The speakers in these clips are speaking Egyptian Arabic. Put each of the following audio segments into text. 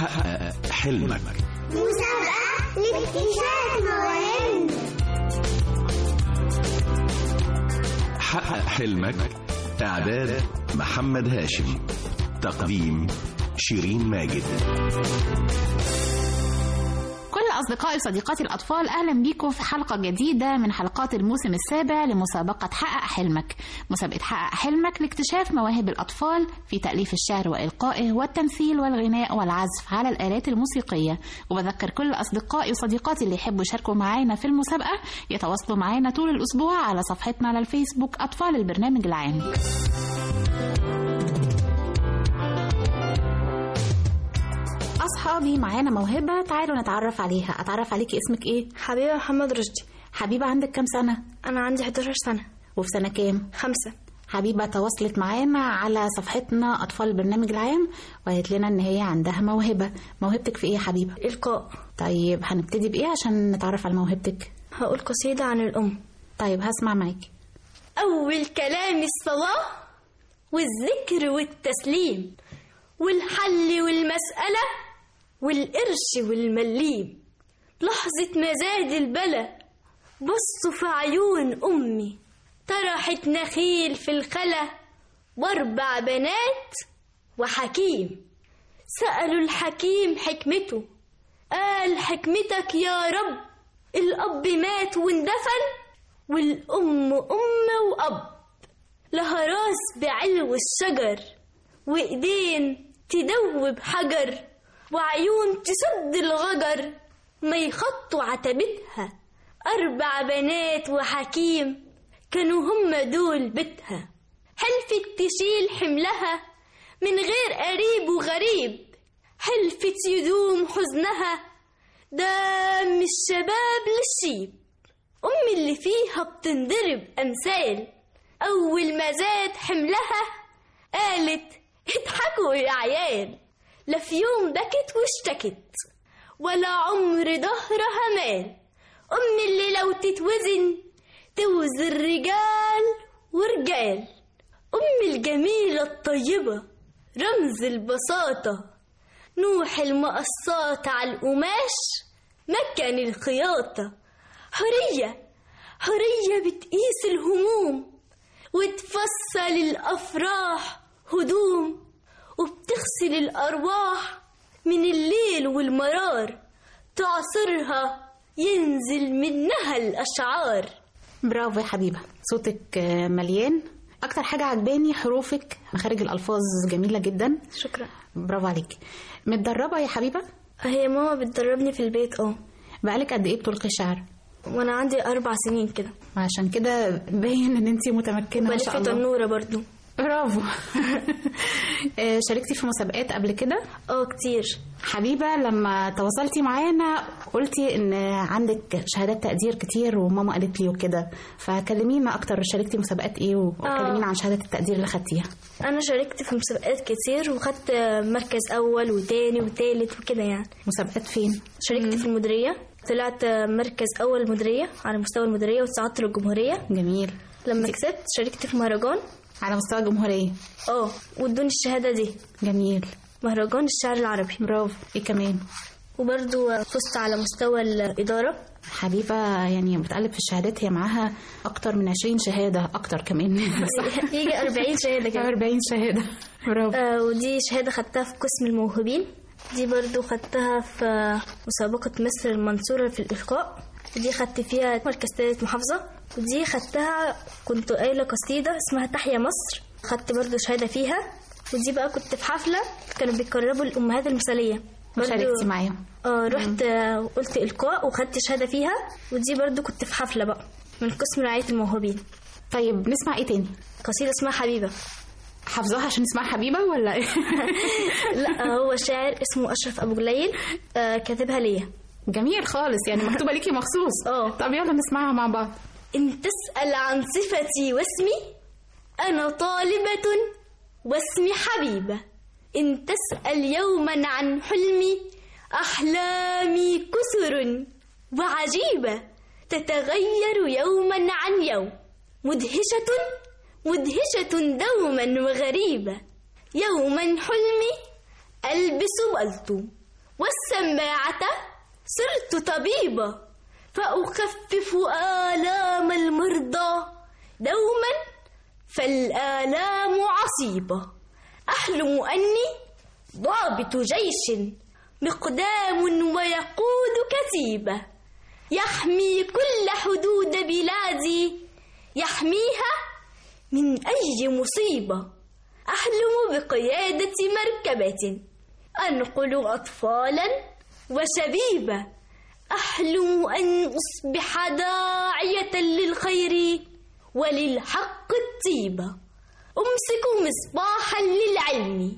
حقق حلمك مسابقة لاكتشاف مواهبنا حقق حلمك إعداد محمد هاشم تقديم شيرين ماجد كل أصدقائي وصديقاتي الأطفال أهلا بيكم في حلقة جديدة من حلقات الموسم السابع لمسابقة حقق حلمك مسابقة حقق حلمك لاكتشاف مواهب الأطفال في تأليف الشعر وإلقائه والتمثيل والغناء والعزف على الآلات الموسيقية وبذكر كل أصدقائي وصديقاتي اللي يحبوا يشاركوا معانا في المسابقة يتواصلوا معانا طول الأسبوع على صفحتنا على الفيسبوك أطفال البرنامج العام أصحابي معانا موهبة تعالوا نتعرف عليها أتعرف عليكي اسمك إيه؟ حبيبة محمد رشدي حبيبة عندك كام سنة؟ أنا عندي 11 سنة وفي سنة كام؟ خمسة حبيبة تواصلت معانا على صفحتنا أطفال البرنامج العام وقالت لنا إن هي عندها موهبة موهبتك في إيه يا حبيبة؟ إلقاء طيب هنبتدي بإيه عشان نتعرف على موهبتك؟ هقول قصيدة عن الأم طيب هسمع معاكي أول كلام الصلاة والذكر والتسليم والحل والمسألة والقرش والمليم لحظة مزاد البلا بصوا في عيون أمي طرحت نخيل في الخلا وأربع بنات وحكيم سألوا الحكيم حكمته قال حكمتك يا رب الأب مات واندفن والأم أم وأب لها راس بعلو الشجر وإيدين تدوب حجر وعيون تسد الغجر ما يخطوا عتبتها أربع بنات وحكيم كانوا هم دول بيتها حلفت تشيل حملها من غير قريب وغريب حلفت يدوم حزنها دام الشباب للشيب أمي اللي فيها بتنضرب أمثال أول ما زاد حملها قالت اضحكوا يا عيال لا في يوم بكت واشتكت ولا عمر ظهرها مال أمي اللي لو تتوزن توزن رجال ورجال أمي الجميلة الطيبة رمز البساطة نوح المقصات على القماش مكن الخياطة حرية حرية بتقيس الهموم وتفصل الأفراح هدوم وبتغسل الأرواح من الليل والمرار تعصرها ينزل منها الأشعار برافو يا حبيبة صوتك آه، مليان أكتر حاجة عجباني حروفك مخارج الألفاظ جميلة جدا شكرا برافو عليك متدربة يا حبيبة؟ هي ماما بتدربني في البيت اه بقالك قد إيه بتلقي شعر؟ وانا عندي اربع سنين كده عشان كده باين ان انت متمكنه ما شاء بلف الله تنورة برضو برافو آه، شاركتي في مسابقات قبل كده اه كتير حبيبه لما تواصلتي معانا قلتي ان عندك شهادات تقدير كتير وماما قالت لي وكده فكلمينا اكتر شاركتي مسابقات ايه وكلمينا عن شهادات التقدير اللي خدتيها انا شاركت في مسابقات كتير وخدت مركز اول وتاني وتالت وكده يعني مسابقات فين شاركت في المديرية طلعت مركز اول مديرية على مستوى المديرية وتصعدت للجمهورية جميل لما كسبت شاركت في مهرجان على مستوى الجمهوريه اه وادوني الشهادة دي جميل مهرجان الشعر العربي برافو ايه كمان وبرضو فزت على مستوى الإدارة حبيبه يعني بتقلب في الشهادات هي معاها اكتر من 20 شهاده اكتر كمان صح يجي 40 شهادة كده 40 شهاده برافو آه، ودي شهادة خدتها في قسم الموهوبين دي برضو خدتها في مسابقة مصر المنصورة في الإلقاء ودي خدت فيها مركز تالت محافظة ودي خدتها كنت قايلة قصيدة اسمها تحيا مصر خدت برضو شهادة فيها ودي بقى كنت في حفلة كانوا بيقربوا الأمهات المثالية برضو- شاركتي معاهم اه رحت آه، قلت إلقاء وخدت شهادة فيها ودي برضو كنت في حفلة بقى من قسم رعاية الموهوبين طيب نسمع ايه تاني قصيدة اسمها حبيبة حافظاها عشان اسمها حبيبه ولا ايه لا هو شاعر اسمه أشرف أبو جليل آه، كاتبها ليا جميل خالص يعني مكتوبه ليكي مخصوص اه. طب يلا نسمعها مع بعض إن تسأل عن صفتي واسمي أنا طالبة واسمي حبيبة إن تسأل يوما عن حلمي أحلامي كسر وعجيبة تتغير يوما عن يوم مدهشة مدهشة دوما وغريبة يوما حلمي ألبس بلطو والسماعة صرت طبيبة فأخفف آلام المرضى دوما فالآلام عصيبة أحلم أني ضابط جيش مقدام ويقود كتيبة يحمي كل حدود بلادي يحميها من أي مصيبة أحلم بقيادة مركبة أنقل أطفالا وشبيبة أحلم أن أصبح داعية للخير وللحق الطيبة أمسك مصباحا للعلم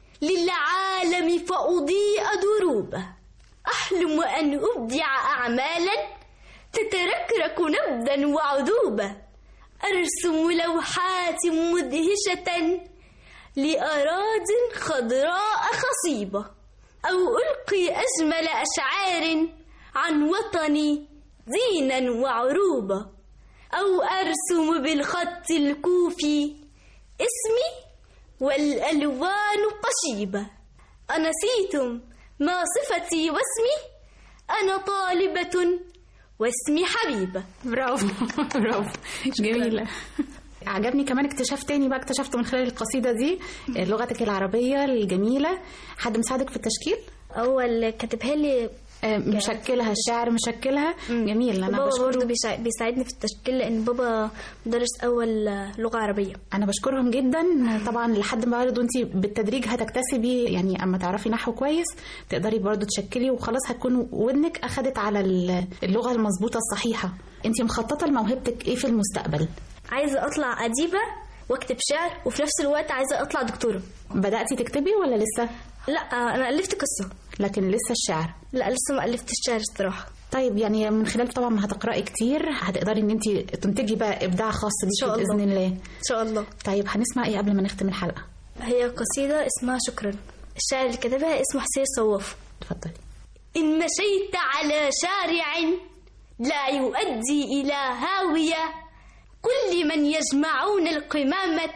للعالم فأضيء دروبه أحلم أن أبدع أعمالا تتركرك نبدا وعذوبة أرسم لوحات مدهشة لأراض خضراء خصيبة أو ألقي أجمل أشعار عن وطني دينا وعروبة أو أرسم بالخط الكوفي اسمي والألوان قشيبة أنسيتم ما صفتي واسمي أنا طالبة واسمي حبيبة برافو برافو جميلة عجبني كمان اكتشاف تاني بقى اكتشفته من خلال القصيدة دي لغتك العربية الجميلة حد مساعدك في التشكيل؟ أول كاتبها لي آه، مشكلها الشعر مشكلها جميل انا بابا برضه بشكره بيساعد- بيساعدني في التشكيل لأن بابا مدرس أول لغة عربية انا بشكرهم جدا طبعا لحد ما برضه انت بالتدريج هتكتسبي يعني اما تعرفي نحو كويس تقدري برضه تشكلي وخلاص هتكون ودنك اخدت على ال- اللغه المظبوطه الصحيحه انت مخططه لموهبتك ايه في المستقبل عايزة أطلع أديبة واكتب شعر وفي نفس الوقت عايزة أطلع دكتورة بداتي تكتبي ولا لسه لا أنا ألفت قصة لكن لسه الشعر لا لسه ما ألفتش شعر الصراحة طيب يعني من خلال طبعا ما هتقراي كتير هتقدري ان انت تنتجي بقى ابداع خاص شاء بيكي الله. باذن الله إن شاء الله طيب هنسمع ايه قبل ما نختم الحلقه هي قصيدة اسمها شكرا الشاعر اللي كتبها اسمه حسين صواف اتفضلي إن مشيت على شارع لا يؤدي إلى هاوية كل من يجمعون القمامة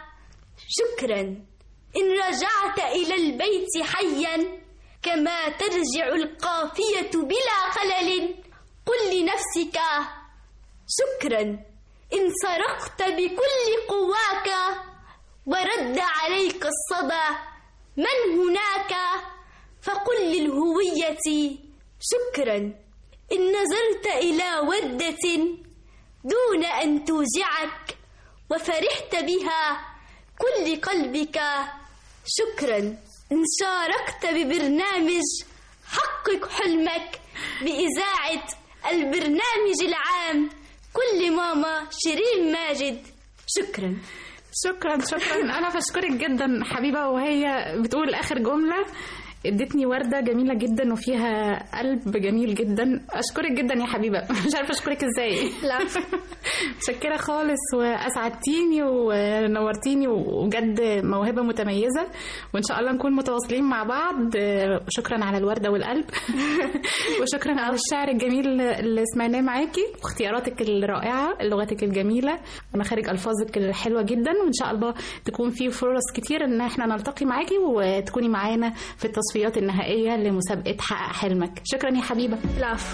شكرا إن رجعت إلى البيت حيا كما ترجع القافية بلا خلل قل لنفسك شكرا إن صرخت بكل قواك ورد عليك الصدى من هناك فقل للهوية شكرا إن نظرت إلى وردة دون أن توجعك وفرحت بها كل قلبك شكرا إن شاركت ببرنامج حقق حلمك بإذاعة البرنامج العام كل ماما شيرين ماجد شكرا شكرا شكرا انا بشكرك جدا حبيبه وهي بتقول اخر جمله ادتني ورده جميله جدا وفيها قلب جميل جدا اشكرك جدا يا حبيبه مش عارفه اشكرك ازاي العفو. متشكره خالص واسعدتيني ونورتيني وبجد موهبه متميزه وان شاء الله نكون متواصلين مع بعض شكرا على الورده والقلب وشكرا على الشعر الجميل اللي سمعناه معاكي واختياراتك الرائعه لغتك الجميله ومخارج الفاظك الحلوه جدا وان شاء الله تكون في فرص كتير ان احنا نلتقي معاكي وتكوني معانا في التصفيات النهائيه لمسابقه حقق حلمك شكرا يا حبيبه العفو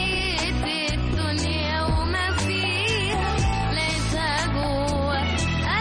حنيت الدنيا وما فيها لقيتها جوا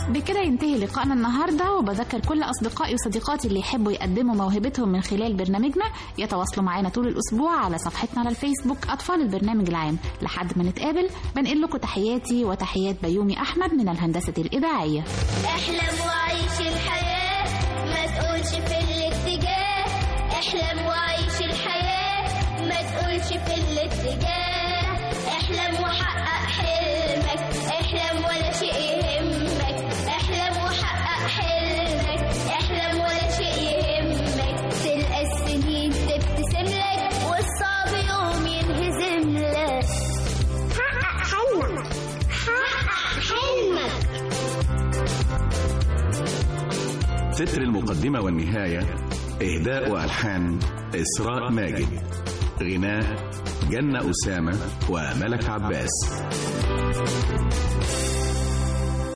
بكده ينتهي لقائنا النهارده وبذكر كل اصدقائي وصديقاتي اللي يحبوا يقدموا موهبتهم من خلال برنامجنا يتواصلوا معانا طول الاسبوع على صفحتنا على الفيسبوك اطفال البرنامج العام لحد ما نتقابل بنقل لكم تحياتي وتحيات بيومي احمد من الهندسه الاذاعيه احلم وعيش الحياة ما تقولش في الاتجاه احلم وعيش الحياة ما تقولش في الاتجاه احلم وحقق حلمك احلم ولا شيء يهمك احلم وحقق حلمك احلم ولا شيء يهمك تلقى السنين تبتسم لك والصعب يوم ينهزم لك حقق حلمك حقق حلمك تتر المقدمة والنهاية إهداء وألحان إسراء ماجد غناء جنة أسامة وملك عباس